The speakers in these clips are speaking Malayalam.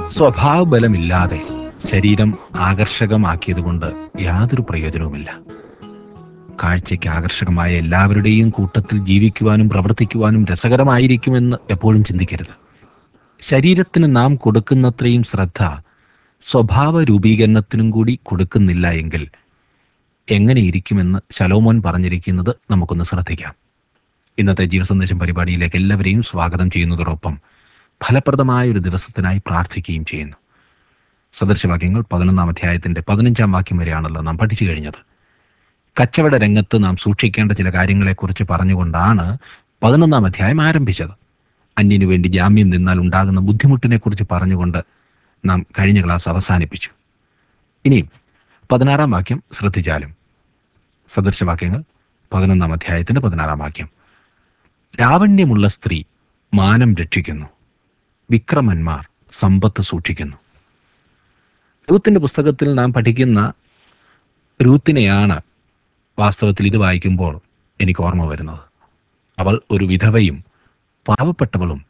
സ്വഭാവബലമില്ലാതെ ശരീരം ആകർഷകമാക്കിയതുകൊണ്ട് യാതൊരു പ്രയോജനവുമില്ല കാഴ്ചയ്ക്ക് ആകർഷകമായ എല്ലാവരുടെയും കൂട്ടത്തിൽ ജീവിക്കുവാനും പ്രവർത്തിക്കുവാനും രസകരമായിരിക്കുമെന്ന് എപ്പോഴും ചിന്തിക്കരുത് ശരീരത്തിന് നാം കൊടുക്കുന്നത്രയും ശ്രദ്ധ സ്വഭാവ രൂപീകരണത്തിനും കൂടി കൊടുക്കുന്നില്ല എങ്കിൽ എങ്ങനെ ഇരിക്കുമെന്ന് ശലോമോൻ പറഞ്ഞിരിക്കുന്നത് നമുക്കൊന്ന് ശ്രദ്ധിക്കാം ഇന്നത്തെ ജീവസന്ദേശം പരിപാടിയിലേക്ക് എല്ലാവരെയും സ്വാഗതം ചെയ്യുന്നതോടൊപ്പം ഫലപ്രദമായ ഒരു ദിവസത്തിനായി പ്രാർത്ഥിക്കുകയും ചെയ്യുന്നു സദൃശവാക്യങ്ങൾ പതിനൊന്നാം അധ്യായത്തിന്റെ പതിനഞ്ചാം വാക്യം വരെയാണല്ലോ നാം പഠിച്ചു കഴിഞ്ഞത് കച്ചവട രംഗത്ത് നാം സൂക്ഷിക്കേണ്ട ചില കാര്യങ്ങളെക്കുറിച്ച് പറഞ്ഞുകൊണ്ടാണ് പതിനൊന്നാം അധ്യായം ആരംഭിച്ചത് അന്യനു വേണ്ടി ജാമ്യം നിന്നാൽ ഉണ്ടാകുന്ന ബുദ്ധിമുട്ടിനെക്കുറിച്ച് പറഞ്ഞുകൊണ്ട് നാം കഴിഞ്ഞ ക്ലാസ് അവസാനിപ്പിച്ചു ഇനിയും പതിനാറാം വാക്യം ശ്രദ്ധിച്ചാലും സദൃശവാക്യങ്ങൾ പതിനൊന്നാം അധ്യായത്തിന്റെ പതിനാറാം വാക്യം ലാവണ്യമുള്ള സ്ത്രീ മാനം രക്ഷിക്കുന്നു വിക്രമന്മാർ സമ്പത്ത് സൂക്ഷിക്കുന്നു രൂത്തിന്റെ പുസ്തകത്തിൽ നാം പഠിക്കുന്ന രൂത്തിനെയാണ് വാസ്തവത്തിൽ ഇത് വായിക്കുമ്പോൾ എനിക്ക് ഓർമ്മ വരുന്നത് അവൾ ഒരു വിധവയും പാവപ്പെട്ടവളും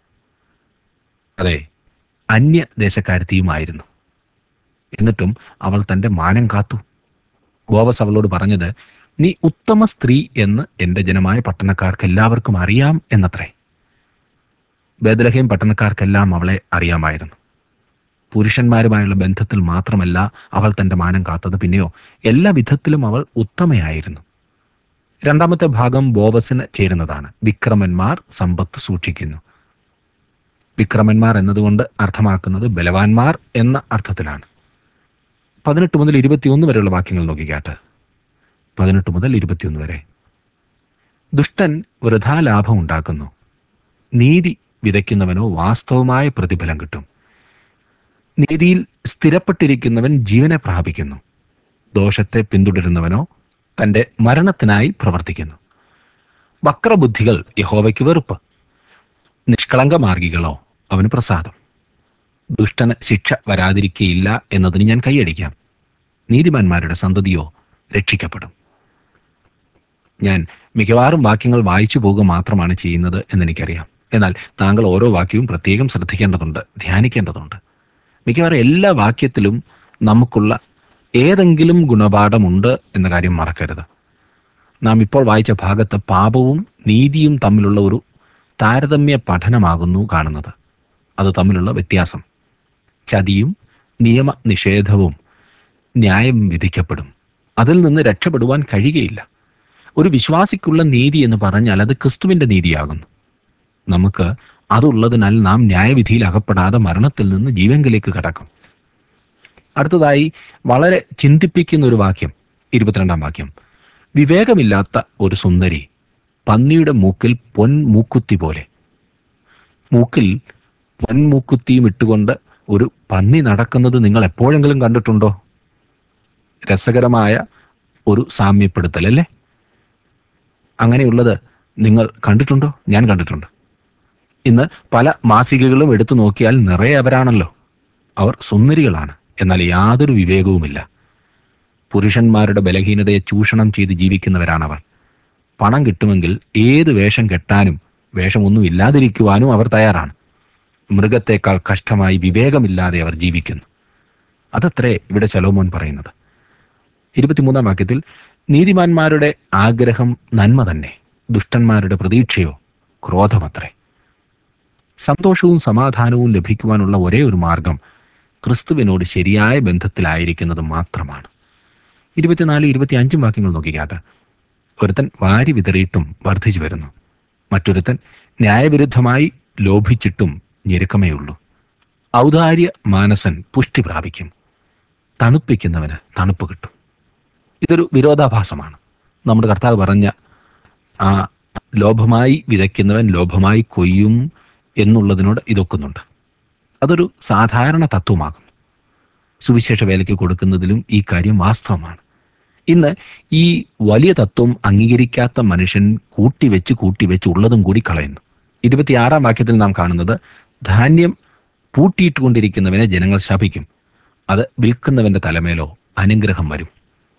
അതെ അന്യ ദേശക്കാരത്തിയുമായിരുന്നു എന്നിട്ടും അവൾ തന്റെ മാനം കാത്തു ബോവസ് അവളോട് പറഞ്ഞത് നീ ഉത്തമ സ്ത്രീ എന്ന് എന്റെ ജനമായ പട്ടണക്കാർക്ക് എല്ലാവർക്കും അറിയാം എന്നത്രേ ബേദലഹേം പട്ടണക്കാർക്കെല്ലാം അവളെ അറിയാമായിരുന്നു പുരുഷന്മാരുമായുള്ള ബന്ധത്തിൽ മാത്രമല്ല അവൾ തന്റെ മാനം കാത്തത് പിന്നെയോ എല്ലാ വിധത്തിലും അവൾ ഉത്തമയായിരുന്നു രണ്ടാമത്തെ ഭാഗം ബോവസിന് ചേരുന്നതാണ് വിക്രമന്മാർ സമ്പത്ത് സൂക്ഷിക്കുന്നു വിക്രമന്മാർ എന്നതുകൊണ്ട് അർത്ഥമാക്കുന്നത് ബലവാന്മാർ എന്ന അർത്ഥത്തിലാണ് പതിനെട്ട് മുതൽ ഇരുപത്തിയൊന്ന് വരെയുള്ള വാക്യങ്ങൾ നോക്കിക്കാട്ട് പതിനെട്ട് മുതൽ ഇരുപത്തിയൊന്ന് വരെ ദുഷ്ടൻ വൃഥാ ലാഭം ഉണ്ടാക്കുന്നു നീതി വിതയ്ക്കുന്നവനോ വാസ്തവമായ പ്രതിഫലം കിട്ടും നീതിയിൽ സ്ഥിരപ്പെട്ടിരിക്കുന്നവൻ ജീവനെ പ്രാപിക്കുന്നു ദോഷത്തെ പിന്തുടരുന്നവനോ തന്റെ മരണത്തിനായി പ്രവർത്തിക്കുന്നു വക്രബുദ്ധികൾ യഹോവയ്ക്ക് വെറുപ്പ് നിഷ്കളങ്ക മാർഗികളോ അവന് പ്രസാദം ദുഷ്ടന് ശിക്ഷ വരാതിരിക്കയില്ല എന്നതിന് ഞാൻ കൈയടിക്കാം നീതിമാന്മാരുടെ സന്തതിയോ രക്ഷിക്കപ്പെടും ഞാൻ മിക്കവാറും വാക്യങ്ങൾ വായിച്ചു പോകുക മാത്രമാണ് ചെയ്യുന്നത് എന്നെനിക്കറിയാം എന്നാൽ താങ്കൾ ഓരോ വാക്യവും പ്രത്യേകം ശ്രദ്ധിക്കേണ്ടതുണ്ട് ധ്യാനിക്കേണ്ടതുണ്ട് മിക്കവാറും എല്ലാ വാക്യത്തിലും നമുക്കുള്ള ഏതെങ്കിലും ഗുണപാഠമുണ്ട് എന്ന കാര്യം മറക്കരുത് നാം ഇപ്പോൾ വായിച്ച ഭാഗത്ത് പാപവും നീതിയും തമ്മിലുള്ള ഒരു താരതമ്യ പഠനമാകുന്നു കാണുന്നത് അത് തമ്മിലുള്ള വ്യത്യാസം ചതിയും നിയമ നിഷേധവും ന്യായം വിധിക്കപ്പെടും അതിൽ നിന്ന് രക്ഷപ്പെടുവാൻ കഴിയുകയില്ല ഒരു വിശ്വാസിക്കുള്ള നീതി എന്ന് പറഞ്ഞാൽ അത് ക്രിസ്തുവിന്റെ നീതിയാകുന്നു നമുക്ക് അതുള്ളതിനാൽ നാം ന്യായവിധിയിൽ അകപ്പെടാതെ മരണത്തിൽ നിന്ന് ജീവങ്കിലേക്ക് കടക്കും അടുത്തതായി വളരെ ചിന്തിപ്പിക്കുന്ന ഒരു വാക്യം ഇരുപത്തിരണ്ടാം വാക്യം വിവേകമില്ലാത്ത ഒരു സുന്ദരി പന്നിയുടെ മൂക്കിൽ പൊൻ മൂക്കുത്തി പോലെ മൂക്കിൽ പൊൻമൂക്കുത്തിയും ഇട്ടുകൊണ്ട് ഒരു പന്നി നടക്കുന്നത് നിങ്ങൾ എപ്പോഴെങ്കിലും കണ്ടിട്ടുണ്ടോ രസകരമായ ഒരു സാമ്യപ്പെടുത്തൽ അല്ലേ അങ്ങനെയുള്ളത് നിങ്ങൾ കണ്ടിട്ടുണ്ടോ ഞാൻ കണ്ടിട്ടുണ്ട് ഇന്ന് പല മാസികകളും എടുത്തു നോക്കിയാൽ നിറയെ അവരാണല്ലോ അവർ സുന്ദരികളാണ് എന്നാൽ യാതൊരു വിവേകവുമില്ല പുരുഷന്മാരുടെ ബലഹീനതയെ ചൂഷണം ചെയ്ത് ജീവിക്കുന്നവരാണവർ പണം കിട്ടുമെങ്കിൽ ഏത് വേഷം കെട്ടാനും വേഷമൊന്നും ഇല്ലാതിരിക്കുവാനും അവർ തയ്യാറാണ് മൃഗത്തെക്കാൾ കഷ്ടമായി വിവേകമില്ലാതെ അവർ ജീവിക്കുന്നു അതത്രേ ഇവിടെ ശലോമോൻ പറയുന്നത് ഇരുപത്തിമൂന്നാം വാക്യത്തിൽ നീതിമാന്മാരുടെ ആഗ്രഹം നന്മ തന്നെ ദുഷ്ടന്മാരുടെ പ്രതീക്ഷയോ ക്രോധമത്രേ സന്തോഷവും സമാധാനവും ലഭിക്കുവാനുള്ള ഒരേ ഒരു മാർഗം ക്രിസ്തുവിനോട് ശരിയായ ബന്ധത്തിലായിരിക്കുന്നത് മാത്രമാണ് ഇരുപത്തിനാല് ഇരുപത്തി അഞ്ചും വാക്യങ്ങൾ നോക്കിക്കാട്ട് ഒരുത്തൻ വാരി വിതറിയിട്ടും വർദ്ധിച്ചു വരുന്നു മറ്റൊരുത്തൻ ന്യായവിരുദ്ധമായി ലോഭിച്ചിട്ടും ഞെരുക്കമേ ഉള്ളൂ ഔദാര്യ മാനസൻ പുഷ്ടി പ്രാപിക്കും തണുപ്പിക്കുന്നവന് തണുപ്പ് കിട്ടും ഇതൊരു വിരോധാഭാസമാണ് നമ്മുടെ കർത്താവ് പറഞ്ഞ ആ ലോഭമായി വിതയ്ക്കുന്നവൻ ലോഭമായി കൊയ്യും എന്നുള്ളതിനോട് ഇതൊക്കുന്നുണ്ട് അതൊരു സാധാരണ തത്വമാകുന്നു സുവിശേഷ വേലയ്ക്ക് കൊടുക്കുന്നതിലും ഈ കാര്യം വാസ്തവമാണ് ഇന്ന് ഈ വലിയ തത്വം അംഗീകരിക്കാത്ത മനുഷ്യൻ കൂട്ടിവെച്ച് കൂട്ടിവെച്ച് ഉള്ളതും കൂടി കളയുന്നു ഇരുപത്തിയാറാം വാക്യത്തിൽ നാം കാണുന്നത് ധാന്യം പൂട്ടിയിട്ടുകൊണ്ടിരിക്കുന്നവനെ ജനങ്ങൾ ശപിക്കും അത് വിൽക്കുന്നവന്റെ തലമേലോ അനുഗ്രഹം വരും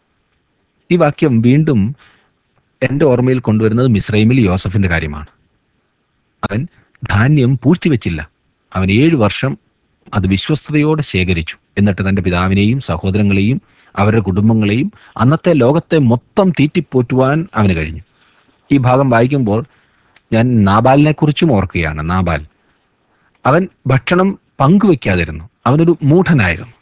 ഈ വാക്യം വീണ്ടും എൻ്റെ ഓർമ്മയിൽ കൊണ്ടുവരുന്നത് മിസ്രൈമിൽ യോസഫിന്റെ കാര്യമാണ് അവൻ ധാന്യം പൂഴ്ത്തിവെച്ചില്ല അവൻ ഏഴു വർഷം അത് വിശ്വസ്തയോടെ ശേഖരിച്ചു എന്നിട്ട് തന്റെ പിതാവിനെയും സഹോദരങ്ങളെയും അവരുടെ കുടുംബങ്ങളെയും അന്നത്തെ ലോകത്തെ മൊത്തം തീറ്റിപ്പോറ്റുവാൻ അവന് കഴിഞ്ഞു ഈ ഭാഗം വായിക്കുമ്പോൾ ഞാൻ നാബാലിനെ കുറിച്ചും ഓർക്കുകയാണ് നാബാൽ അവൻ ഭക്ഷണം പങ്കുവെക്കാതിരുന്നു അവനൊരു മൂഢനായിരുന്നു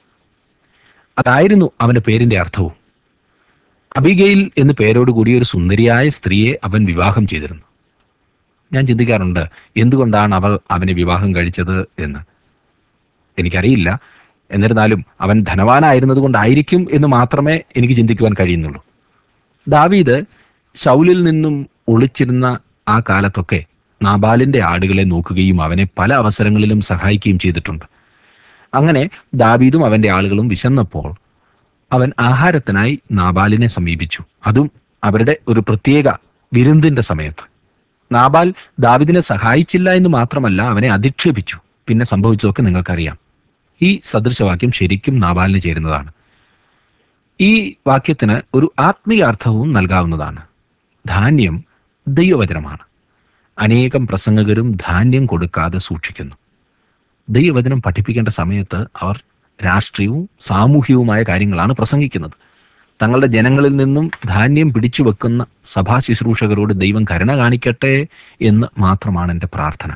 അതായിരുന്നു അവന്റെ പേരിന്റെ അർത്ഥവും അബിഗയിൽ എന്ന പേരോടുകൂടി ഒരു സുന്ദരിയായ സ്ത്രീയെ അവൻ വിവാഹം ചെയ്തിരുന്നു ഞാൻ ചിന്തിക്കാറുണ്ട് എന്തുകൊണ്ടാണ് അവൾ അവനെ വിവാഹം കഴിച്ചത് എന്ന് എനിക്കറിയില്ല എന്നിരുന്നാലും അവൻ ധനവാനായിരുന്നത് കൊണ്ടായിരിക്കും എന്ന് മാത്രമേ എനിക്ക് ചിന്തിക്കുവാൻ കഴിയുന്നുള്ളൂ ദാവീദ് ശൗലിൽ നിന്നും ഒളിച്ചിരുന്ന ആ കാലത്തൊക്കെ നാബാലിന്റെ ആടുകളെ നോക്കുകയും അവനെ പല അവസരങ്ങളിലും സഹായിക്കുകയും ചെയ്തിട്ടുണ്ട് അങ്ങനെ ദാവീദും അവന്റെ ആളുകളും വിശന്നപ്പോൾ അവൻ ആഹാരത്തിനായി നാബാലിനെ സമീപിച്ചു അതും അവരുടെ ഒരു പ്രത്യേക വിരുന്നിന്റെ സമയത്ത് നാബാൽ ദാവിദിനെ സഹായിച്ചില്ല എന്ന് മാത്രമല്ല അവനെ അധിക്ഷേപിച്ചു പിന്നെ സംഭവിച്ചതൊക്കെ നിങ്ങൾക്കറിയാം ഈ സദൃശവാക്യം ശരിക്കും നാബാലിന് ചേരുന്നതാണ് ഈ വാക്യത്തിന് ഒരു ആത്മീയ അർത്ഥവും നൽകാവുന്നതാണ് ധാന്യം ദൈവവചനമാണ് അനേകം പ്രസംഗകരും ധാന്യം കൊടുക്കാതെ സൂക്ഷിക്കുന്നു ദൈവവചനം പഠിപ്പിക്കേണ്ട സമയത്ത് അവർ രാഷ്ട്രീയവും സാമൂഹികവുമായ കാര്യങ്ങളാണ് പ്രസംഗിക്കുന്നത് തങ്ങളുടെ ജനങ്ങളിൽ നിന്നും ധാന്യം പിടിച്ചു വെക്കുന്ന സഭാ ശുശ്രൂഷകരോട് ദൈവം കരുണ കാണിക്കട്ടെ എന്ന് മാത്രമാണ് എൻ്റെ പ്രാർത്ഥന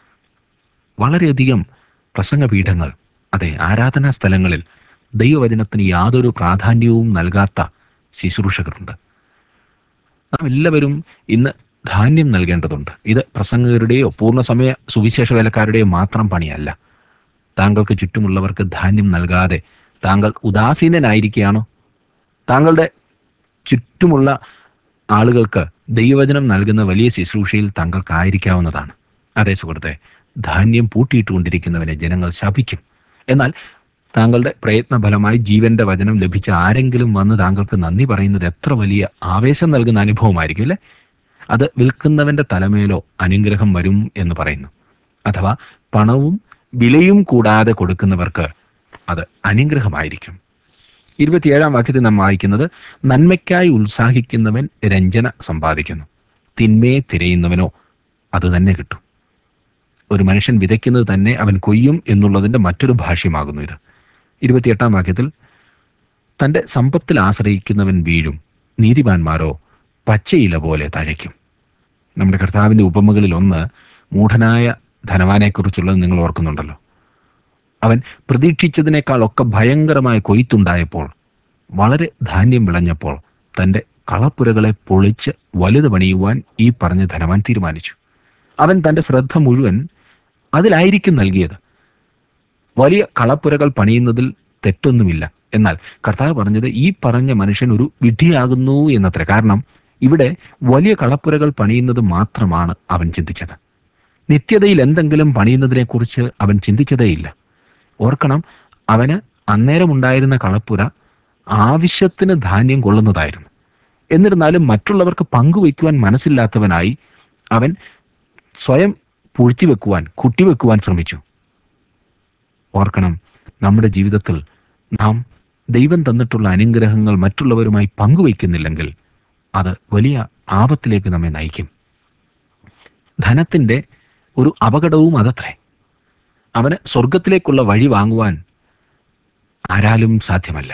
വളരെയധികം പ്രസംഗപീഠങ്ങൾ അതെ ആരാധനാ സ്ഥലങ്ങളിൽ ദൈവവചനത്തിന് യാതൊരു പ്രാധാന്യവും നൽകാത്ത ശുശ്രൂഷകരുണ്ട് നാം എല്ലാവരും ഇന്ന് ധാന്യം നൽകേണ്ടതുണ്ട് ഇത് പ്രസംഗകരുടെയോ പൂർണ്ണസമയ സുവിശേഷ വേലക്കാരുടെയോ മാത്രം പണിയല്ല താങ്കൾക്ക് ചുറ്റുമുള്ളവർക്ക് ധാന്യം നൽകാതെ താങ്കൾ ഉദാസീനനായിരിക്കുകയാണോ താങ്കളുടെ ചുറ്റുമുള്ള ആളുകൾക്ക് ദൈവവചനം നൽകുന്ന വലിയ ശുശ്രൂഷയിൽ താങ്കൾക്കായിരിക്കാവുന്നതാണ് അതേ സുഹൃത്തെ ധാന്യം പൂട്ടിയിട്ടുകൊണ്ടിരിക്കുന്നവനെ ജനങ്ങൾ ശപിക്കും എന്നാൽ താങ്കളുടെ പ്രയത്നഫലമായി ജീവന്റെ വചനം ലഭിച്ച ആരെങ്കിലും വന്ന് താങ്കൾക്ക് നന്ദി പറയുന്നത് എത്ര വലിയ ആവേശം നൽകുന്ന അനുഭവമായിരിക്കും അല്ലേ അത് വിൽക്കുന്നവന്റെ തലമേലോ അനുഗ്രഹം വരും എന്ന് പറയുന്നു അഥവാ പണവും വിലയും കൂടാതെ കൊടുക്കുന്നവർക്ക് അത് അനുഗ്രഹമായിരിക്കും ഇരുപത്തിയേഴാം വാക്യത്തിൽ നാം വായിക്കുന്നത് നന്മയ്ക്കായി ഉത്സാഹിക്കുന്നവൻ രഞ്ജന സമ്പാദിക്കുന്നു തിന്മയെ തിരയുന്നവനോ അത് തന്നെ കിട്ടും ഒരു മനുഷ്യൻ വിതയ്ക്കുന്നത് തന്നെ അവൻ കൊയ്യും എന്നുള്ളതിന്റെ മറ്റൊരു ഭാഷ്യമാകുന്നു ഇത് ഇരുപത്തിയെട്ടാം വാക്യത്തിൽ തന്റെ സമ്പത്തിൽ ആശ്രയിക്കുന്നവൻ വീഴും നീതിമാന്മാരോ പച്ചയില പോലെ തഴയ്ക്കും നമ്മുടെ കർത്താവിന്റെ ഉപമകളിൽ ഒന്ന് മൂഢനായ ധനവാനെക്കുറിച്ചുള്ളത് നിങ്ങൾ ഓർക്കുന്നുണ്ടല്ലോ അവൻ പ്രതീക്ഷിച്ചതിനേക്കാൾ ഒക്കെ ഭയങ്കരമായ കൊയ്ത്തുണ്ടായപ്പോൾ വളരെ ധാന്യം വിളഞ്ഞപ്പോൾ തന്റെ കളപ്പുരകളെ പൊളിച്ച് വലുത് പണിയുവാൻ ഈ പറഞ്ഞ ധനവാൻ തീരുമാനിച്ചു അവൻ തന്റെ ശ്രദ്ധ മുഴുവൻ അതിലായിരിക്കും നൽകിയത് വലിയ കളപ്പുരകൾ പണിയുന്നതിൽ തെറ്റൊന്നുമില്ല എന്നാൽ കർത്താവ് പറഞ്ഞത് ഈ പറഞ്ഞ മനുഷ്യൻ ഒരു വിഡ്ഢിയാകുന്നു എന്നത്ര കാരണം ഇവിടെ വലിയ കളപ്പുരകൾ പണിയുന്നത് മാത്രമാണ് അവൻ ചിന്തിച്ചത് നിത്യതയിൽ എന്തെങ്കിലും പണിയുന്നതിനെക്കുറിച്ച് അവൻ ചിന്തിച്ചതേയില്ല ഓർക്കണം അവന് അന്നേരമുണ്ടായിരുന്ന കളപ്പുര ആവശ്യത്തിന് ധാന്യം കൊള്ളുന്നതായിരുന്നു എന്നിരുന്നാലും മറ്റുള്ളവർക്ക് പങ്കുവയ്ക്കുവാൻ മനസ്സില്ലാത്തവനായി അവൻ സ്വയം പൂഴ്ത്തിവെക്കുവാൻ കുട്ടിവെക്കുവാൻ ശ്രമിച്ചു ഓർക്കണം നമ്മുടെ ജീവിതത്തിൽ നാം ദൈവം തന്നിട്ടുള്ള അനുഗ്രഹങ്ങൾ മറ്റുള്ളവരുമായി പങ്കുവയ്ക്കുന്നില്ലെങ്കിൽ അത് വലിയ ആപത്തിലേക്ക് നമ്മെ നയിക്കും ധനത്തിന്റെ ഒരു അപകടവും അതത്രേ അവന് സ്വർഗത്തിലേക്കുള്ള വഴി വാങ്ങുവാൻ ആരാലും സാധ്യമല്ല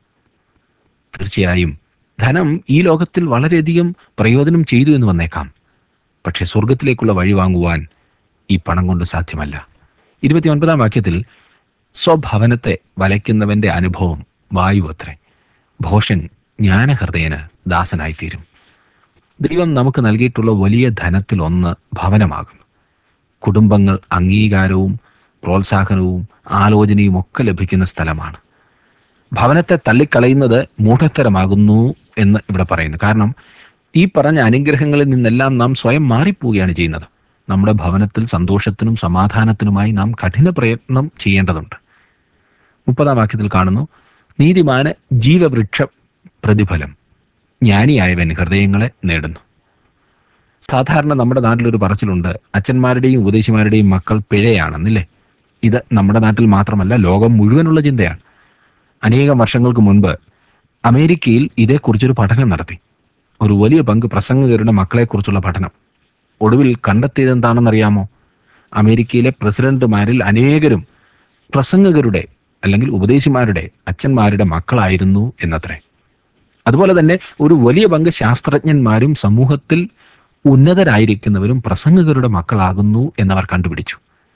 തീർച്ചയായും ധനം ഈ ലോകത്തിൽ വളരെയധികം പ്രയോജനം ചെയ്തു എന്ന് വന്നേക്കാം പക്ഷെ സ്വർഗത്തിലേക്കുള്ള വഴി വാങ്ങുവാൻ ഈ പണം കൊണ്ട് സാധ്യമല്ല ഇരുപത്തിയൊൻപതാം വാക്യത്തിൽ സ്വഭവനത്തെ വലയ്ക്കുന്നവന്റെ അനുഭവം വായു അത്രേ ഭോഷൻ ജ്ഞാനഹൃദയന് ദാസനായിത്തീരും ദൈവം നമുക്ക് നൽകിയിട്ടുള്ള വലിയ ധനത്തിൽ ഒന്ന് ഭവനമാകുന്നു കുടുംബങ്ങൾ അംഗീകാരവും പ്രോത്സാഹനവും ആലോചനയും ഒക്കെ ലഭിക്കുന്ന സ്ഥലമാണ് ഭവനത്തെ തള്ളിക്കളയുന്നത് മൂഢത്തരമാകുന്നു എന്ന് ഇവിടെ പറയുന്നു കാരണം ഈ പറഞ്ഞ അനുഗ്രഹങ്ങളിൽ നിന്നെല്ലാം നാം സ്വയം മാറിപ്പോവുകയാണ് ചെയ്യുന്നത് നമ്മുടെ ഭവനത്തിൽ സന്തോഷത്തിനും സമാധാനത്തിനുമായി നാം കഠിന പ്രയത്നം ചെയ്യേണ്ടതുണ്ട് മുപ്പതാം വാക്യത്തിൽ കാണുന്നു നീതിമാന് ജീവവൃക്ഷ പ്രതിഫലം ജ്ഞാനിയായവൻ ഹൃദയങ്ങളെ നേടുന്നു സാധാരണ നമ്മുടെ നാട്ടിലൊരു പറച്ചിലുണ്ട് അച്ഛന്മാരുടെയും ഉപദേശിമാരുടെയും മക്കൾ പിഴയാണെന്നില്ലേ ഇത് നമ്മുടെ നാട്ടിൽ മാത്രമല്ല ലോകം മുഴുവനുള്ള ചിന്തയാണ് അനേകം വർഷങ്ങൾക്ക് മുൻപ് അമേരിക്കയിൽ ഇതേക്കുറിച്ചൊരു പഠനം നടത്തി ഒരു വലിയ പങ്ക് പ്രസംഗകരുടെ മക്കളെക്കുറിച്ചുള്ള പഠനം ഒടുവിൽ കണ്ടെത്തിയത് എന്താണെന്നറിയാമോ അമേരിക്കയിലെ പ്രസിഡന്റുമാരിൽ അനേകരും പ്രസംഗകരുടെ അല്ലെങ്കിൽ ഉപദേശിമാരുടെ അച്ഛന്മാരുടെ മക്കളായിരുന്നു എന്നത്രേ അതുപോലെ തന്നെ ഒരു വലിയ പങ്ക് ശാസ്ത്രജ്ഞന്മാരും സമൂഹത്തിൽ ഉന്നതരായിരിക്കുന്നവരും പ്രസംഗകരുടെ മക്കളാകുന്നു എന്നവർ കണ്ടുപിടിച്ചു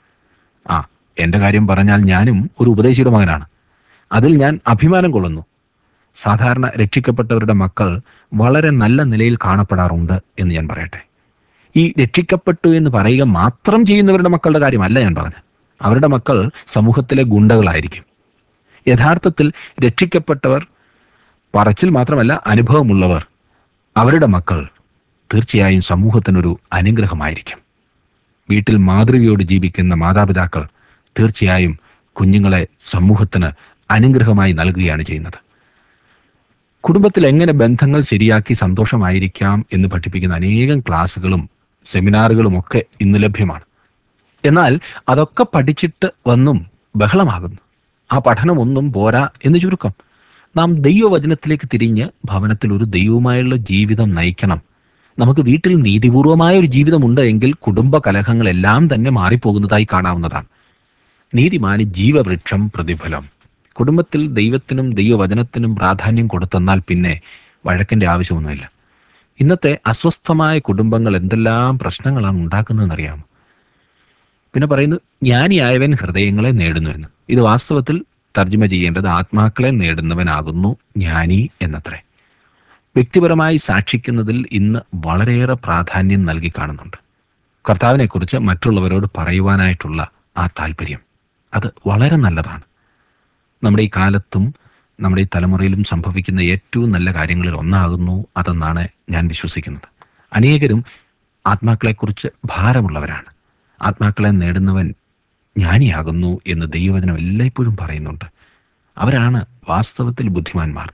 ആ എൻ്റെ കാര്യം പറഞ്ഞാൽ ഞാനും ഒരു ഉപദേശിയുടെ മകനാണ് അതിൽ ഞാൻ അഭിമാനം കൊള്ളുന്നു സാധാരണ രക്ഷിക്കപ്പെട്ടവരുടെ മക്കൾ വളരെ നല്ല നിലയിൽ കാണപ്പെടാറുണ്ട് എന്ന് ഞാൻ പറയട്ടെ ഈ രക്ഷിക്കപ്പെട്ടു എന്ന് പറയുക മാത്രം ചെയ്യുന്നവരുടെ മക്കളുടെ കാര്യമല്ല ഞാൻ പറഞ്ഞത് അവരുടെ മക്കൾ സമൂഹത്തിലെ ഗുണ്ടകളായിരിക്കും യഥാർത്ഥത്തിൽ രക്ഷിക്കപ്പെട്ടവർ പറച്ചിൽ മാത്രമല്ല അനുഭവമുള്ളവർ അവരുടെ മക്കൾ തീർച്ചയായും സമൂഹത്തിനൊരു അനുഗ്രഹമായിരിക്കും വീട്ടിൽ മാതൃകയോട് ജീവിക്കുന്ന മാതാപിതാക്കൾ തീർച്ചയായും കുഞ്ഞുങ്ങളെ സമൂഹത്തിന് അനുഗ്രഹമായി നൽകുകയാണ് ചെയ്യുന്നത് കുടുംബത്തിൽ എങ്ങനെ ബന്ധങ്ങൾ ശരിയാക്കി സന്തോഷമായിരിക്കാം എന്ന് പഠിപ്പിക്കുന്ന അനേകം ക്ലാസ്സുകളും സെമിനാറുകളും ഒക്കെ ഇന്ന് ലഭ്യമാണ് എന്നാൽ അതൊക്കെ പഠിച്ചിട്ട് വന്നും ബഹളമാകുന്നു ആ പഠനമൊന്നും പോരാ എന്ന് ചുരുക്കം നാം ദൈവവചനത്തിലേക്ക് തിരിഞ്ഞ് ഭവനത്തിൽ ഒരു ദൈവവുമായുള്ള ജീവിതം നയിക്കണം നമുക്ക് വീട്ടിൽ നീതിപൂർവമായ ഒരു ജീവിതമുണ്ട് എങ്കിൽ കുടുംബ കലഹങ്ങളെല്ലാം തന്നെ മാറിപ്പോകുന്നതായി കാണാവുന്നതാണ് നീതിമാന് ജീവവൃക്ഷം പ്രതിഫലം കുടുംബത്തിൽ ദൈവത്തിനും ദൈവവചനത്തിനും പ്രാധാന്യം കൊടുത്തെന്നാൽ പിന്നെ വഴക്കിന്റെ ആവശ്യമൊന്നുമില്ല ഇന്നത്തെ അസ്വസ്ഥമായ കുടുംബങ്ങൾ എന്തെല്ലാം പ്രശ്നങ്ങളാണ് ഉണ്ടാക്കുന്നതെന്ന് അറിയാമോ പിന്നെ പറയുന്നു ജ്ഞാനിയായവൻ ഹൃദയങ്ങളെ നേടുന്നു എന്ന് ഇത് വാസ്തവത്തിൽ തർജ്ജമ ചെയ്യേണ്ടത് ആത്മാക്കളെ നേടുന്നവനാകുന്നു ജ്ഞാനി എന്നത്രേ വ്യക്തിപരമായി സാക്ഷിക്കുന്നതിൽ ഇന്ന് വളരെയേറെ പ്രാധാന്യം നൽകി കാണുന്നുണ്ട് കർത്താവിനെക്കുറിച്ച് മറ്റുള്ളവരോട് പറയുവാനായിട്ടുള്ള ആ താല്പര്യം അത് വളരെ നല്ലതാണ് നമ്മുടെ ഈ കാലത്തും നമ്മുടെ ഈ തലമുറയിലും സംഭവിക്കുന്ന ഏറ്റവും നല്ല കാര്യങ്ങളിൽ ഒന്നാകുന്നു അതെന്നാണ് ഞാൻ വിശ്വസിക്കുന്നത് അനേകരും ആത്മാക്കളെക്കുറിച്ച് ഭാരമുള്ളവരാണ് ആത്മാക്കളെ നേടുന്നവൻ ജ്ഞാനിയാകുന്നു എന്ന് ദൈവവചനം എല്ലായ്പ്പോഴും പറയുന്നുണ്ട് അവരാണ് വാസ്തവത്തിൽ ബുദ്ധിമാന്മാർ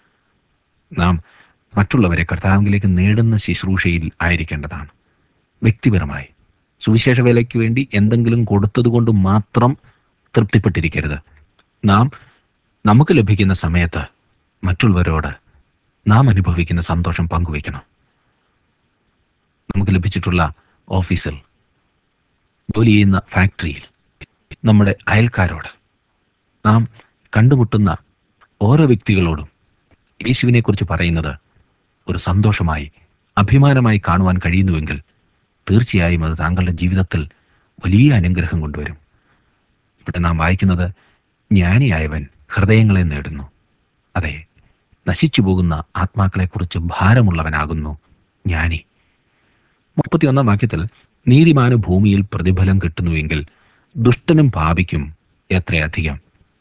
നാം മറ്റുള്ളവരെ കർത്താവിലേക്ക് നേടുന്ന ശുശ്രൂഷയിൽ ആയിരിക്കേണ്ടതാണ് വ്യക്തിപരമായി സുവിശേഷ വേലയ്ക്ക് വേണ്ടി എന്തെങ്കിലും കൊടുത്തതുകൊണ്ട് മാത്രം തൃപ്തിപ്പെട്ടിരിക്കരുത് നാം നമുക്ക് ലഭിക്കുന്ന സമയത്ത് മറ്റുള്ളവരോട് നാം അനുഭവിക്കുന്ന സന്തോഷം പങ്കുവയ്ക്കണം നമുക്ക് ലഭിച്ചിട്ടുള്ള ഓഫീസിൽ ജോലി ചെയ്യുന്ന ഫാക്ടറിയിൽ നമ്മുടെ അയൽക്കാരോട് നാം കണ്ടുമുട്ടുന്ന ഓരോ വ്യക്തികളോടും യേശുവിനെക്കുറിച്ച് പറയുന്നത് ഒരു സന്തോഷമായി അഭിമാനമായി കാണുവാൻ കഴിയുന്നുവെങ്കിൽ തീർച്ചയായും അത് താങ്കളുടെ ജീവിതത്തിൽ വലിയ അനുഗ്രഹം കൊണ്ടുവരും ഇവിടെ നാം വായിക്കുന്നത് ജ്ഞാനിയായവൻ ഹൃദയങ്ങളെ നേടുന്നു അതെ നശിച്ചു പോകുന്ന ആത്മാക്കളെക്കുറിച്ച് ഭാരമുള്ളവനാകുന്നു ജ്ഞാനി മുപ്പത്തിയൊന്നാം വാക്യത്തിൽ നീതിമാന് ഭൂമിയിൽ പ്രതിഫലം കിട്ടുന്നുവെങ്കിൽ ദുഷ്ടനും പാപിക്കും എത്രയധികം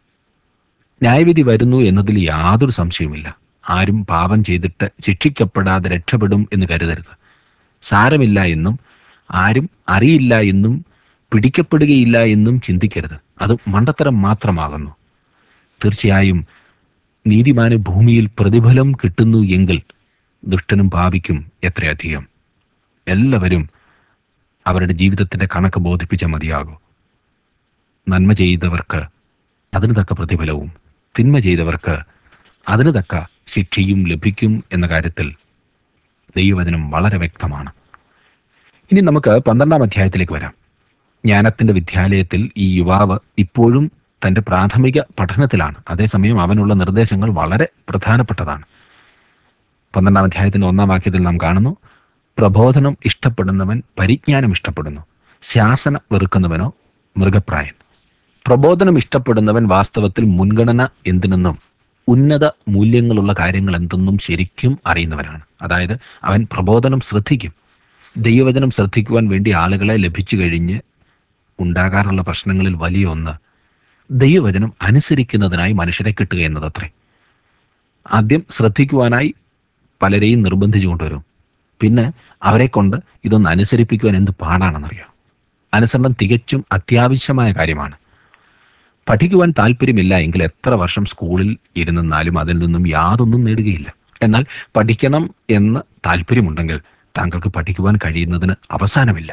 ന്യായവിധി വരുന്നു എന്നതിൽ യാതൊരു സംശയവുമില്ല ആരും പാപം ചെയ്തിട്ട് ശിക്ഷിക്കപ്പെടാതെ രക്ഷപ്പെടും എന്ന് കരുതരുത് സാരമില്ല എന്നും ആരും അറിയില്ല എന്നും പിടിക്കപ്പെടുകയില്ല എന്നും ചിന്തിക്കരുത് അത് മണ്ടത്തരം മാത്രമാകുന്നു തീർച്ചയായും നീതിമാന് ഭൂമിയിൽ പ്രതിഫലം കിട്ടുന്നു എങ്കിൽ ദുഷ്ടനും പാപിക്കും എത്രയധികം എല്ലാവരും അവരുടെ ജീവിതത്തിന്റെ കണക്ക് ബോധിപ്പിച്ച മതിയാകൂ നന്മ ചെയ്തവർക്ക് അതിന് തക്ക പ്രതിഫലവും തിന്മ ചെയ്തവർക്ക് അതിന് തക്ക ശിക്ഷയും ലഭിക്കും എന്ന കാര്യത്തിൽ ദൈവവചനം വളരെ വ്യക്തമാണ് ഇനി നമുക്ക് പന്ത്രണ്ടാം അധ്യായത്തിലേക്ക് വരാം ജ്ഞാനത്തിന്റെ വിദ്യാലയത്തിൽ ഈ യുവാവ് ഇപ്പോഴും തന്റെ പ്രാഥമിക പഠനത്തിലാണ് അതേസമയം അവനുള്ള നിർദ്ദേശങ്ങൾ വളരെ പ്രധാനപ്പെട്ടതാണ് പന്ത്രണ്ടാം അധ്യായത്തിന്റെ ഒന്നാം വാക്യത്തിൽ നാം കാണുന്നു പ്രബോധനം ഇഷ്ടപ്പെടുന്നവൻ പരിജ്ഞാനം ഇഷ്ടപ്പെടുന്നു ശാസന വെറുക്കുന്നവനോ മൃഗപ്രായൻ പ്രബോധനം ഇഷ്ടപ്പെടുന്നവൻ വാസ്തവത്തിൽ മുൻഗണന എന്തിനെന്നും ഉന്നത മൂല്യങ്ങളുള്ള കാര്യങ്ങൾ എന്തെന്നും ശരിക്കും അറിയുന്നവനാണ് അതായത് അവൻ പ്രബോധനം ശ്രദ്ധിക്കും ദൈവവചനം ശ്രദ്ധിക്കുവാൻ വേണ്ടി ആളുകളെ ലഭിച്ചു കഴിഞ്ഞ് ഉണ്ടാകാറുള്ള പ്രശ്നങ്ങളിൽ വലിയ ഒന്ന് ദൈവവചനം അനുസരിക്കുന്നതിനായി മനുഷ്യരെ കിട്ടുക എന്നതത്രേ ആദ്യം ശ്രദ്ധിക്കുവാനായി പലരെയും നിർബന്ധിച്ചു കൊണ്ടുവരും പിന്നെ അവരെ കൊണ്ട് ഇതൊന്ന് അനുസരിപ്പിക്കുവാൻ എന്ത് പാടാണെന്നറിയാം അനുസരണം തികച്ചും അത്യാവശ്യമായ കാര്യമാണ് പഠിക്കുവാൻ താല്പര്യമില്ല എങ്കിൽ എത്ര വർഷം സ്കൂളിൽ ഇരുന്നാലും അതിൽ നിന്നും യാതൊന്നും നേടുകയില്ല എന്നാൽ പഠിക്കണം എന്ന് താല്പര്യമുണ്ടെങ്കിൽ താങ്കൾക്ക് പഠിക്കുവാൻ കഴിയുന്നതിന് അവസാനമില്ല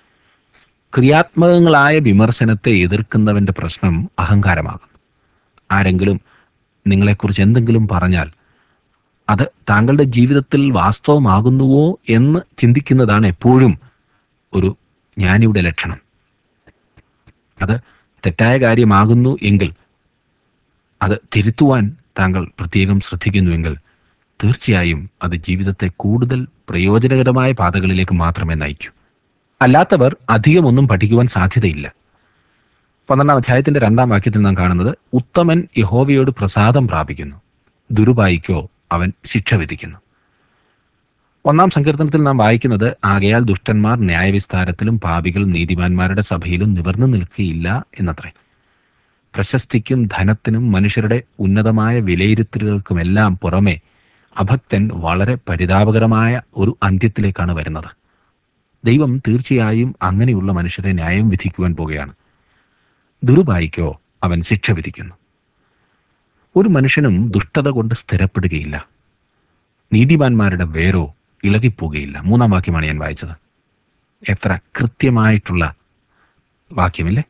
ക്രിയാത്മകങ്ങളായ വിമർശനത്തെ എതിർക്കുന്നവന്റെ പ്രശ്നം അഹങ്കാരമാകുന്നു ആരെങ്കിലും നിങ്ങളെക്കുറിച്ച് എന്തെങ്കിലും പറഞ്ഞാൽ അത് താങ്കളുടെ ജീവിതത്തിൽ വാസ്തവമാകുന്നുവോ എന്ന് ചിന്തിക്കുന്നതാണ് എപ്പോഴും ഒരു ജ്ഞാനിയുടെ ലക്ഷണം അത് തെറ്റായ കാര്യമാകുന്നു എങ്കിൽ അത് തിരുത്തുവാൻ താങ്കൾ പ്രത്യേകം ശ്രദ്ധിക്കുന്നുവെങ്കിൽ തീർച്ചയായും അത് ജീവിതത്തെ കൂടുതൽ പ്രയോജനകരമായ പാതകളിലേക്ക് മാത്രമേ നയിക്കൂ അല്ലാത്തവർ അധികമൊന്നും പഠിക്കുവാൻ സാധ്യതയില്ല പന്ത്രണ്ടാം അധ്യായത്തിന്റെ രണ്ടാം വാക്യത്തിൽ നാം കാണുന്നത് ഉത്തമൻ യഹോവയോട് പ്രസാദം പ്രാപിക്കുന്നു ദുരുപായിക്കോ അവൻ ശിക്ഷ വിധിക്കുന്നു ഒന്നാം സങ്കീർത്തനത്തിൽ നാം വായിക്കുന്നത് ആകയാൽ ദുഷ്ടന്മാർ ന്യായവിസ്താരത്തിലും പാപികൾ നീതിമാന്മാരുടെ സഭയിലും നിവർന്നു നിൽക്കുകയില്ല എന്നത്രേ പ്രശസ്തിക്കും ധനത്തിനും മനുഷ്യരുടെ ഉന്നതമായ വിലയിരുത്തലുകൾക്കുമെല്ലാം പുറമെ അഭക്തൻ വളരെ പരിതാപകരമായ ഒരു അന്ത്യത്തിലേക്കാണ് വരുന്നത് ദൈവം തീർച്ചയായും അങ്ങനെയുള്ള മനുഷ്യരെ ന്യായം വിധിക്കുവാൻ പോകുകയാണ് ദുരുപായിക്കോ അവൻ ശിക്ഷ വിധിക്കുന്നു ഒരു മനുഷ്യനും ദുഷ്ടത കൊണ്ട് സ്ഥിരപ്പെടുകയില്ല നീതിമാന്മാരുടെ വേരോ ഇളകിപ്പോകുകയില്ല മൂന്നാം വാക്യമാണ് ഞാൻ വായിച്ചത് എത്ര കൃത്യമായിട്ടുള്ള വാക്യമില്ലേ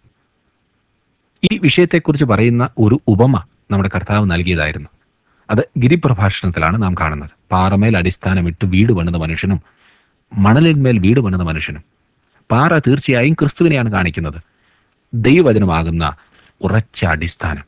ഈ വിഷയത്തെക്കുറിച്ച് പറയുന്ന ഒരു ഉപമ നമ്മുടെ കർത്താവ് നൽകിയതായിരുന്നു അത് ഗിരിപ്രഭാഷണത്തിലാണ് നാം കാണുന്നത് പാറമേൽ അടിസ്ഥാനമിട്ട് വീട് പണിത മനുഷ്യനും മണലിന്മേൽ വീട് പണിത മനുഷ്യനും പാറ തീർച്ചയായും ക്രിസ്തുവിനെയാണ് കാണിക്കുന്നത് ദൈവവചനമാകുന്ന ഉറച്ച അടിസ്ഥാനം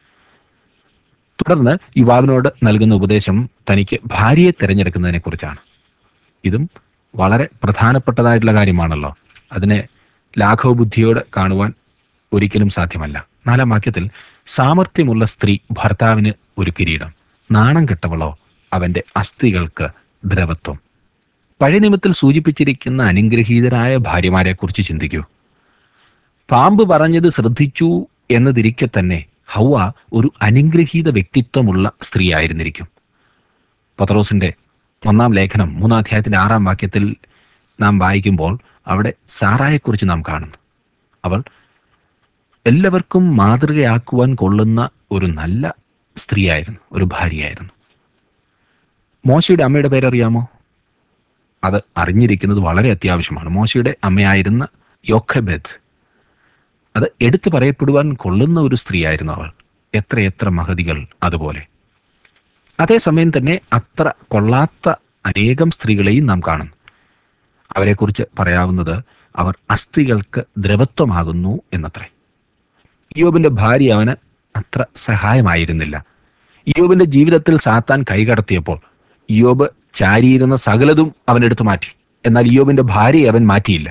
തുടർന്ന് യുവാവിനോട് നൽകുന്ന ഉപദേശം തനിക്ക് ഭാര്യയെ തിരഞ്ഞെടുക്കുന്നതിനെ കുറിച്ചാണ് ഇതും വളരെ പ്രധാനപ്പെട്ടതായിട്ടുള്ള കാര്യമാണല്ലോ അതിനെ ലാഘവബുദ്ധിയോടെ കാണുവാൻ ഒരിക്കലും സാധ്യമല്ല നാലാം വാക്യത്തിൽ സാമർഥ്യമുള്ള സ്ത്രീ ഭർത്താവിന് ഒരു കിരീടം നാണം കെട്ടവളോ അവന്റെ അസ്ഥികൾക്ക് ദ്രവത്വം പഴയ നിയമത്തിൽ സൂചിപ്പിച്ചിരിക്കുന്ന അനുഗ്രഹീതരായ ഭാര്യമാരെക്കുറിച്ച് ചിന്തിക്കൂ പാമ്പ് പറഞ്ഞത് ശ്രദ്ധിച്ചു എന്നതിരിക്കെ തന്നെ ഹൗവ ഒരു അനുഗ്രഹീത വ്യക്തിത്വമുള്ള സ്ത്രീയായിരുന്നിരിക്കും പത്രോസിന്റെ ഒന്നാം ലേഖനം മൂന്നാം അധ്യായത്തിന്റെ ആറാം വാക്യത്തിൽ നാം വായിക്കുമ്പോൾ അവിടെ സാറായെക്കുറിച്ച് നാം കാണുന്നു അവൾ എല്ലാവർക്കും മാതൃകയാക്കുവാൻ കൊള്ളുന്ന ഒരു നല്ല സ്ത്രീയായിരുന്നു ഒരു ഭാര്യയായിരുന്നു മോശയുടെ അമ്മയുടെ പേരറിയാമോ അത് അറിഞ്ഞിരിക്കുന്നത് വളരെ അത്യാവശ്യമാണ് മോശയുടെ അമ്മയായിരുന്ന യോഖബെദ് അത് എടുത്തു പറയപ്പെടുവാൻ കൊള്ളുന്ന ഒരു സ്ത്രീയായിരുന്നു അവൾ എത്രയെത്ര മഹതികൾ അതുപോലെ അതേസമയം തന്നെ അത്ര കൊള്ളാത്ത അനേകം സ്ത്രീകളെയും നാം കാണുന്നു അവരെക്കുറിച്ച് പറയാവുന്നത് അവർ അസ്ഥികൾക്ക് ദ്രവത്വമാകുന്നു എന്നത്രേ യോബിന്റെ ഭാര്യ അവന് അത്ര സഹായമായിരുന്നില്ല യോബിന്റെ ജീവിതത്തിൽ സാത്താൻ കൈകടത്തിയപ്പോൾ യോബ് ചാരിയിരുന്ന സകലതും അവനെടുത്തു മാറ്റി എന്നാൽ യോബിന്റെ ഭാര്യയെ അവൻ മാറ്റിയില്ല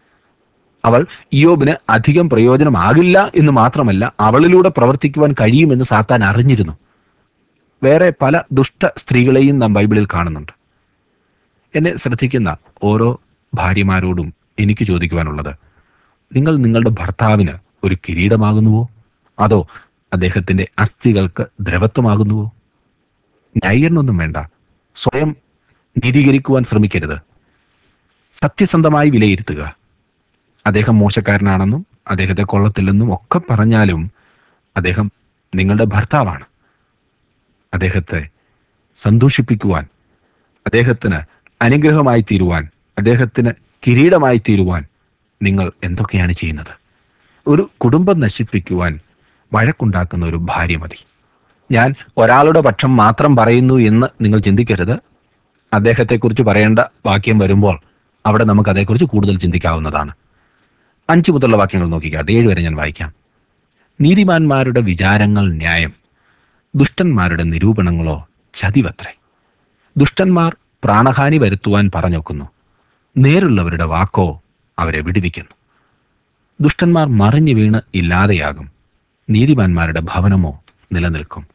അവൾ ഇയോബിന് അധികം പ്രയോജനമാകില്ല എന്ന് മാത്രമല്ല അവളിലൂടെ പ്രവർത്തിക്കുവാൻ കഴിയുമെന്ന് സാത്താൻ അറിഞ്ഞിരുന്നു വേറെ പല ദുഷ്ട സ്ത്രീകളെയും നാം ബൈബിളിൽ കാണുന്നുണ്ട് എന്നെ ശ്രദ്ധിക്കുന്ന ഓരോ ഭാര്യമാരോടും എനിക്ക് ചോദിക്കുവാനുള്ളത് നിങ്ങൾ നിങ്ങളുടെ ഭർത്താവിന് ഒരു കിരീടമാകുന്നുവോ അതോ അദ്ദേഹത്തിന്റെ അസ്ഥികൾക്ക് ദ്രവത്വമാകുന്നുവോ ന്യായീകരണമൊന്നും വേണ്ട സ്വയം നീതീകരിക്കുവാൻ ശ്രമിക്കരുത് സത്യസന്ധമായി വിലയിരുത്തുക അദ്ദേഹം മോശക്കാരനാണെന്നും അദ്ദേഹത്തെ കൊള്ളത്തില്ലെന്നും ഒക്കെ പറഞ്ഞാലും അദ്ദേഹം നിങ്ങളുടെ ഭർത്താവാണ് അദ്ദേഹത്തെ സന്തോഷിപ്പിക്കുവാൻ അദ്ദേഹത്തിന് അനുഗ്രഹമായി തീരുവാൻ അദ്ദേഹത്തിന് കിരീടമായി തീരുവാൻ നിങ്ങൾ എന്തൊക്കെയാണ് ചെയ്യുന്നത് ഒരു കുടുംബം നശിപ്പിക്കുവാൻ വഴക്കുണ്ടാക്കുന്ന ഒരു ഭാര്യ മതി ഞാൻ ഒരാളുടെ പക്ഷം മാത്രം പറയുന്നു എന്ന് നിങ്ങൾ ചിന്തിക്കരുത് അദ്ദേഹത്തെക്കുറിച്ച് പറയേണ്ട വാക്യം വരുമ്പോൾ അവിടെ നമുക്ക് അതേക്കുറിച്ച് കൂടുതൽ ചിന്തിക്കാവുന്നതാണ് അഞ്ച് മുതലുള്ള വാക്യങ്ങൾ നോക്കിക്കാട്ടെ ഏഴ് വരെ ഞാൻ വായിക്കാം നീതിമാന്മാരുടെ വിചാരങ്ങൾ ന്യായം ദുഷ്ടന്മാരുടെ നിരൂപണങ്ങളോ ചതിവത്രേ ദുഷ്ടന്മാർ പ്രാണഹാനി വരുത്തുവാൻ പറഞ്ഞൊക്കുന്നു നേരുള്ളവരുടെ വാക്കോ അവരെ വിടുവിക്കുന്നു ദുഷ്ടന്മാർ മറിഞ്ഞു വീണ് ഇല്ലാതെയാകും നീതിമാന്മാരുടെ ഭവനമോ നിലനിൽക്കും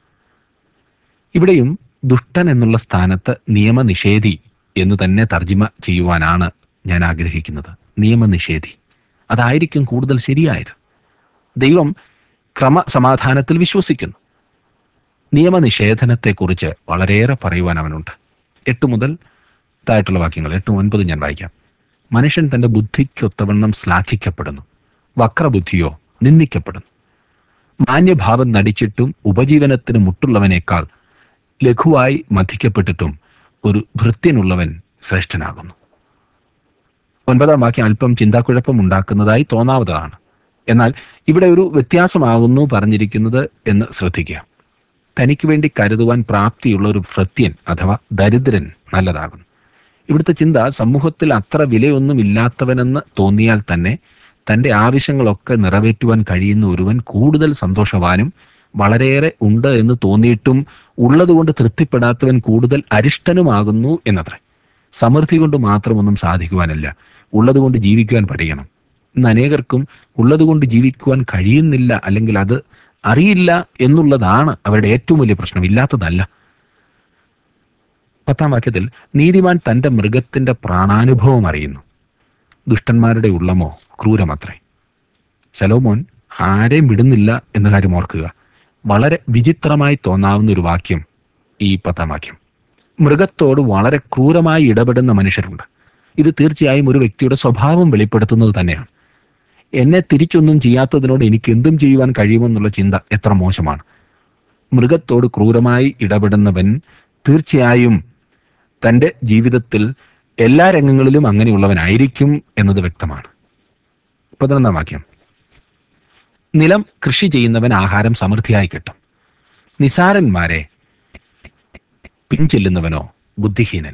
ഇവിടെയും ദുഷ്ടൻ എന്നുള്ള സ്ഥാനത്ത് നിയമനിഷേധി എന്ന് തന്നെ തർജിമ ചെയ്യുവാനാണ് ഞാൻ ആഗ്രഹിക്കുന്നത് നിയമനിഷേധി അതായിരിക്കും കൂടുതൽ ശരിയായത് ദൈവം ക്രമസമാധാനത്തിൽ വിശ്വസിക്കുന്നു നിയമനിഷേധനത്തെക്കുറിച്ച് വളരെയേറെ പറയുവാൻ അവനുണ്ട് എട്ട് മുതൽ തായിട്ടുള്ള വാക്യങ്ങൾ എട്ടും ഒൻപതും ഞാൻ വായിക്കാം മനുഷ്യൻ തന്റെ ബുദ്ധിക്കൊത്തവണ്ണം ശ്ലാഘിക്കപ്പെടുന്നു വക്രബുദ്ധിയോ നിന്ദിക്കപ്പെടുന്നു മാന്യഭാവം നടിച്ചിട്ടും ഉപജീവനത്തിന് മുട്ടുള്ളവനേക്കാൾ ലഘുവായി മധിക്കപ്പെട്ടിട്ടും ഒരു ഭൃത്യനുള്ളവൻ ശ്രേഷ്ഠനാകുന്നു ഒൻപതാം വാക്യം അല്പം ചിന്താക്കുഴപ്പം ഉണ്ടാക്കുന്നതായി തോന്നാവുന്നതാണ് എന്നാൽ ഇവിടെ ഒരു വ്യത്യാസമാകുന്നു പറഞ്ഞിരിക്കുന്നത് എന്ന് ശ്രദ്ധിക്കുക തനിക്ക് വേണ്ടി കരുതുവാൻ പ്രാപ്തിയുള്ള ഒരു ഭൃത്യൻ അഥവാ ദരിദ്രൻ നല്ലതാകുന്നു ഇവിടുത്തെ ചിന്ത സമൂഹത്തിൽ അത്ര വിലയൊന്നും ഇല്ലാത്തവനെന്ന് തോന്നിയാൽ തന്നെ തൻ്റെ ആവശ്യങ്ങളൊക്കെ നിറവേറ്റുവാൻ കഴിയുന്ന ഒരുവൻ കൂടുതൽ സന്തോഷവാനും വളരെയേറെ ഉണ്ട് എന്ന് തോന്നിയിട്ടും ഉള്ളതുകൊണ്ട് തൃപ്തിപ്പെടാത്തവൻ കൂടുതൽ അരിഷ്ടനുമാകുന്നു എന്നത്രേ സമൃദ്ധി കൊണ്ട് മാത്രമൊന്നും സാധിക്കുവാനല്ല ഉള്ളതുകൊണ്ട് ജീവിക്കുവാൻ പഠിക്കണം ഇന്ന് അനേകർക്കും ഉള്ളതുകൊണ്ട് ജീവിക്കുവാൻ കഴിയുന്നില്ല അല്ലെങ്കിൽ അത് അറിയില്ല എന്നുള്ളതാണ് അവരുടെ ഏറ്റവും വലിയ പ്രശ്നം ഇല്ലാത്തതല്ല പത്താം വാക്യത്തിൽ നീതിമാൻ തന്റെ മൃഗത്തിന്റെ പ്രാണാനുഭവം അറിയുന്നു ദുഷ്ടന്മാരുടെ ഉള്ളമോ ക്രൂരമത്രേ ശലോമോൻ ആരെയും വിടുന്നില്ല എന്ന കാര്യം ഓർക്കുക വളരെ വിചിത്രമായി തോന്നാവുന്ന ഒരു വാക്യം ഈ പത്താം വാക്യം മൃഗത്തോട് വളരെ ക്രൂരമായി ഇടപെടുന്ന മനുഷ്യരുണ്ട് ഇത് തീർച്ചയായും ഒരു വ്യക്തിയുടെ സ്വഭാവം വെളിപ്പെടുത്തുന്നത് തന്നെയാണ് എന്നെ തിരിച്ചൊന്നും ചെയ്യാത്തതിനോട് എനിക്ക് എന്തും ചെയ്യുവാൻ കഴിയുമെന്നുള്ള ചിന്ത എത്ര മോശമാണ് മൃഗത്തോട് ക്രൂരമായി ഇടപെടുന്നവൻ തീർച്ചയായും തൻ്റെ ജീവിതത്തിൽ എല്ലാ രംഗങ്ങളിലും അങ്ങനെയുള്ളവനായിരിക്കും എന്നത് വ്യക്തമാണ് പതിനൊന്നാം വാക്യം നിലം കൃഷി ചെയ്യുന്നവൻ ആഹാരം സമൃദ്ധിയായി കിട്ടും നിസാരന്മാരെ പിൻചെല്ലുന്നവനോ ബുദ്ധിഹീനൻ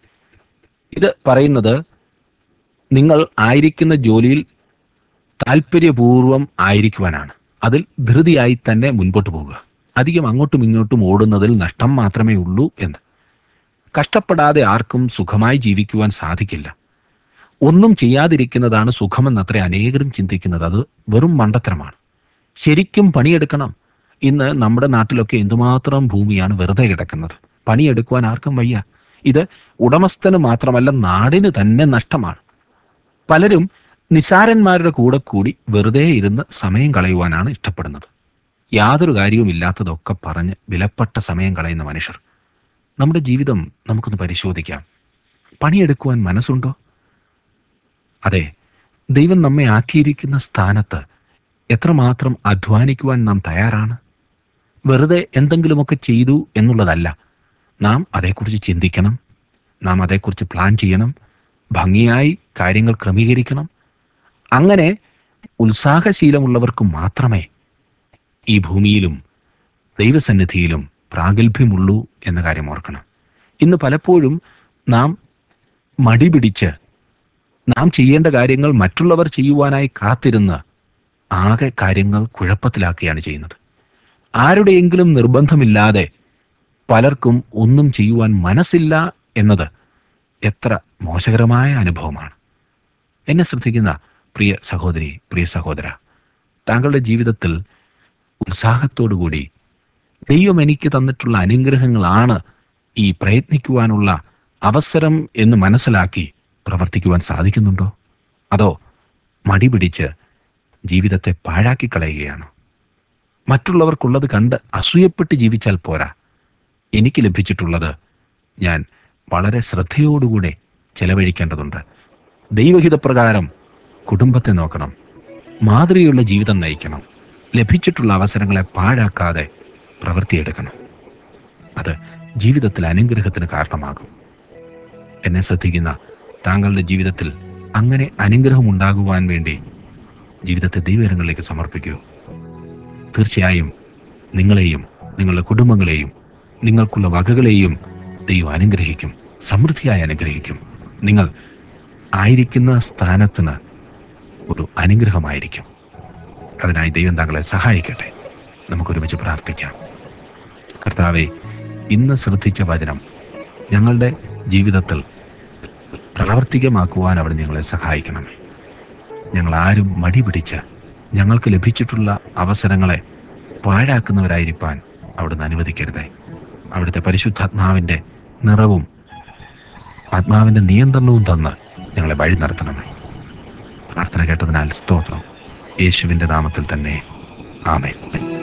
ഇത് പറയുന്നത് നിങ്ങൾ ആയിരിക്കുന്ന ജോലിയിൽ താല്പര്യപൂർവം ആയിരിക്കുവാനാണ് അതിൽ ധൃതിയായി തന്നെ മുൻപോട്ട് പോകുക അധികം അങ്ങോട്ടും ഇങ്ങോട്ടും ഓടുന്നതിൽ നഷ്ടം മാത്രമേ ഉള്ളൂ എന്ന് കഷ്ടപ്പെടാതെ ആർക്കും സുഖമായി ജീവിക്കുവാൻ സാധിക്കില്ല ഒന്നും ചെയ്യാതിരിക്കുന്നതാണ് സുഖമെന്നത്ര അനേകരും ചിന്തിക്കുന്നത് അത് വെറും മണ്ടത്തരമാണ് ശരിക്കും പണിയെടുക്കണം ഇന്ന് നമ്മുടെ നാട്ടിലൊക്കെ എന്തുമാത്രം ഭൂമിയാണ് വെറുതെ കിടക്കുന്നത് പണിയെടുക്കുവാൻ ആർക്കും വയ്യ ഇത് ഉടമസ്ഥന് മാത്രമല്ല നാടിന് തന്നെ നഷ്ടമാണ് പലരും നിസാരന്മാരുടെ കൂടെ കൂടി വെറുതെ ഇരുന്ന് സമയം കളയുവാനാണ് ഇഷ്ടപ്പെടുന്നത് യാതൊരു കാര്യവും ഇല്ലാത്തതൊക്കെ പറഞ്ഞ് വിലപ്പെട്ട സമയം കളയുന്ന മനുഷ്യർ നമ്മുടെ ജീവിതം നമുക്കൊന്ന് പരിശോധിക്കാം പണിയെടുക്കുവാൻ മനസ്സുണ്ടോ അതെ ദൈവം നമ്മെ ആക്കിയിരിക്കുന്ന സ്ഥാനത്ത് എത്രമാത്രം അധ്വാനിക്കുവാൻ നാം തയ്യാറാണ് വെറുതെ എന്തെങ്കിലുമൊക്കെ ചെയ്തു എന്നുള്ളതല്ല നാം അതേക്കുറിച്ച് ചിന്തിക്കണം നാം അതേക്കുറിച്ച് പ്ലാൻ ചെയ്യണം ഭംഗിയായി കാര്യങ്ങൾ ക്രമീകരിക്കണം അങ്ങനെ ഉത്സാഹശീലമുള്ളവർക്ക് മാത്രമേ ഈ ഭൂമിയിലും ദൈവസന്നിധിയിലും പ്രാഗൽഭ്യമുള്ളൂ എന്ന കാര്യം ഓർക്കണം ഇന്ന് പലപ്പോഴും നാം മടി പിടിച്ച് നാം ചെയ്യേണ്ട കാര്യങ്ങൾ മറ്റുള്ളവർ ചെയ്യുവാനായി കാത്തിരുന്ന് ആകെ കാര്യങ്ങൾ കുഴപ്പത്തിലാക്കുകയാണ് ചെയ്യുന്നത് ആരുടെയെങ്കിലും നിർബന്ധമില്ലാതെ പലർക്കും ഒന്നും ചെയ്യുവാൻ മനസ്സില്ല എന്നത് എത്ര മോശകരമായ അനുഭവമാണ് എന്നെ ശ്രദ്ധിക്കുന്ന പ്രിയ സഹോദരി പ്രിയ സഹോദര താങ്കളുടെ ജീവിതത്തിൽ ഉത്സാഹത്തോടുകൂടി ദൈവം എനിക്ക് തന്നിട്ടുള്ള അനുഗ്രഹങ്ങളാണ് ഈ പ്രയത്നിക്കുവാനുള്ള അവസരം എന്ന് മനസ്സിലാക്കി പ്രവർത്തിക്കുവാൻ സാധിക്കുന്നുണ്ടോ അതോ മടി പിടിച്ച് ജീവിതത്തെ പാഴാക്കി കളയുകയാണോ മറ്റുള്ളവർക്കുള്ളത് കണ്ട് അസൂയപ്പെട്ട് ജീവിച്ചാൽ പോരാ എനിക്ക് ലഭിച്ചിട്ടുള്ളത് ഞാൻ വളരെ ശ്രദ്ധയോടുകൂടെ ചെലവഴിക്കേണ്ടതുണ്ട് ദൈവഹിതപ്രകാരം കുടുംബത്തെ നോക്കണം മാതൃകയുള്ള ജീവിതം നയിക്കണം ലഭിച്ചിട്ടുള്ള അവസരങ്ങളെ പാഴാക്കാതെ പ്രവൃത്തിയെടുക്കണം അത് ജീവിതത്തിൽ അനുഗ്രഹത്തിന് കാരണമാകും എന്നെ ശ്രദ്ധിക്കുന്ന താങ്കളുടെ ജീവിതത്തിൽ അങ്ങനെ അനുഗ്രഹം ഉണ്ടാകുവാൻ വേണ്ടി ജീവിതത്തെ ദൈവകരങ്ങളിലേക്ക് സമർപ്പിക്കൂ തീർച്ചയായും നിങ്ങളെയും നിങ്ങളുടെ കുടുംബങ്ങളെയും നിങ്ങൾക്കുള്ള വകകളെയും ദൈവം അനുഗ്രഹിക്കും സമൃദ്ധിയായി അനുഗ്രഹിക്കും നിങ്ങൾ ആയിരിക്കുന്ന സ്ഥാനത്തിന് ഒരു അനുഗ്രഹമായിരിക്കും അതിനായി ദൈവം താങ്കളെ സഹായിക്കട്ടെ നമുക്കൊരുമിച്ച് പ്രാർത്ഥിക്കാം കർത്താവെ ഇന്ന് ശ്രദ്ധിച്ച വചനം ഞങ്ങളുടെ ജീവിതത്തിൽ പ്രാവർത്തികമാക്കുവാൻ അവിടെ ഞങ്ങളെ സഹായിക്കണമേ ഞങ്ങൾ ആരും മടി പിടിച്ച് ഞങ്ങൾക്ക് ലഭിച്ചിട്ടുള്ള അവസരങ്ങളെ പാഴാക്കുന്നവരായിരിക്കാൻ അവിടുന്ന് അനുവദിക്കരുതേ അവിടുത്തെ പരിശുദ്ധാത്മാവിൻ്റെ നിറവും ആത്മാവിൻ്റെ നിയന്ത്രണവും തന്ന് ഞങ്ങളെ വഴി നടത്തണമേ പ്രാർത്ഥന കേട്ടതിനാൽ സ്തോത്രം യേശുവിൻ്റെ നാമത്തിൽ തന്നെ ആമേൻ